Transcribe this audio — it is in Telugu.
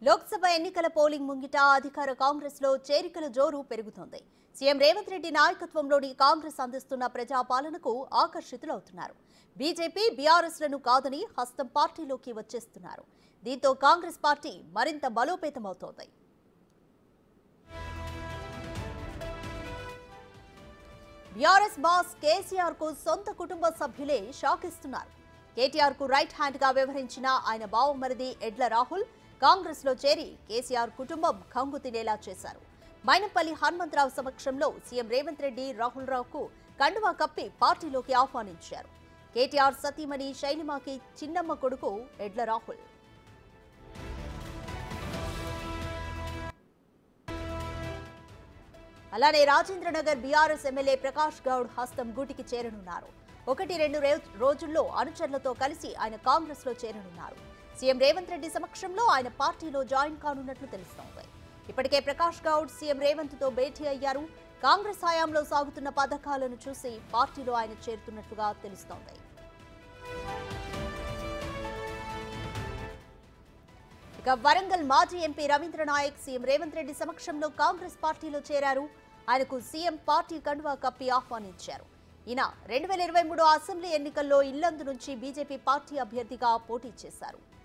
లోక్సభ ఎన్నికల పోలింగ్ ముంగిట అధికార కాంగ్రెస్ లో చేరికల జోరు పెరుగుతోంది సీఎం రేవంత్ రెడ్డి నాయకత్వంలోని కాంగ్రెస్ అందిస్తున్న ప్రజాపాలనకు ఆకర్షితులవుతున్నారు బీజేపీ బీఆర్ఎస్ లను కాదని హస్తం పార్టీలోకి వచ్చేస్తున్నారు దీంతో కాంగ్రెస్ పార్టీ మరింత బలోపేతమవుతోంది బీఆర్ఎస్ బాస్ కేసీఆర్ కు సొంత కుటుంబ సభ్యులే షాక్ ఇస్తున్నారు కేటీఆర్ కు రైట్ హ్యాండ్ గా వ్యవహరించిన ఆయన బావమరిది ఎడ్ల రాహుల్ కాంగ్రెస్ లో చేరి కేసీఆర్ కుటుంబం కంగు తినేలా చేశారు మైనంపల్లి హనుమంతరావు సమక్షంలో సీఎం రేవంత్ రెడ్డి రాహుల్ రావుకు కండువా కప్పి పార్టీలోకి ఆహ్వానించారు కేటీఆర్ సతీమణి శైలిమాకి చిన్నమ్మ కొడుకు ఎడ్ల రాహుల్ అలానే రాజేంద్రనగర్ బీఆర్ఎస్ ఎమ్మెల్యే ప్రకాష్ గౌడ్ హస్తం గూటికి చేరనున్నారు ఒకటి రెండు రే- రోజుల్లో అనుచరులతో కలిసి ఆయన కాంగ్రెస్ లో చేరనున్నారు సీఎం రేవంత్ రెడ్డి సమక్షంలో ఆయన పార్టీలో జాయిన్ కానున్నట్లు తెలుస్తోంది ఇప్పటికే ప్రకాష్ గౌడ్ సీఎం రేవంత్ తో భేటీ అయ్యారు కాంగ్రెస్ హయాంలో సాగుతున్న పథకాలను చూసి పార్టీలో ఆయన చేరుతున్నట్లుగా తెలుస్తోంది ఇక వరంగల్ మాజీ ఎంపీ రవీంద్ర నాయక్ సీఎం రేవంత్ రెడ్డి సమక్షంలో కాంగ్రెస్ పార్టీలో చేరారు ఆయనకు సీఎం పార్టీ కండువా కప్పి ఆహ్వానించారు ఈయన రెండు వేల ఇరవై మూడు అసెంబ్లీ ఎన్నికల్లో ఇల్లందు నుంచి బీజేపీ పార్టీ అభ్యర్థిగా పోటీ చేశారు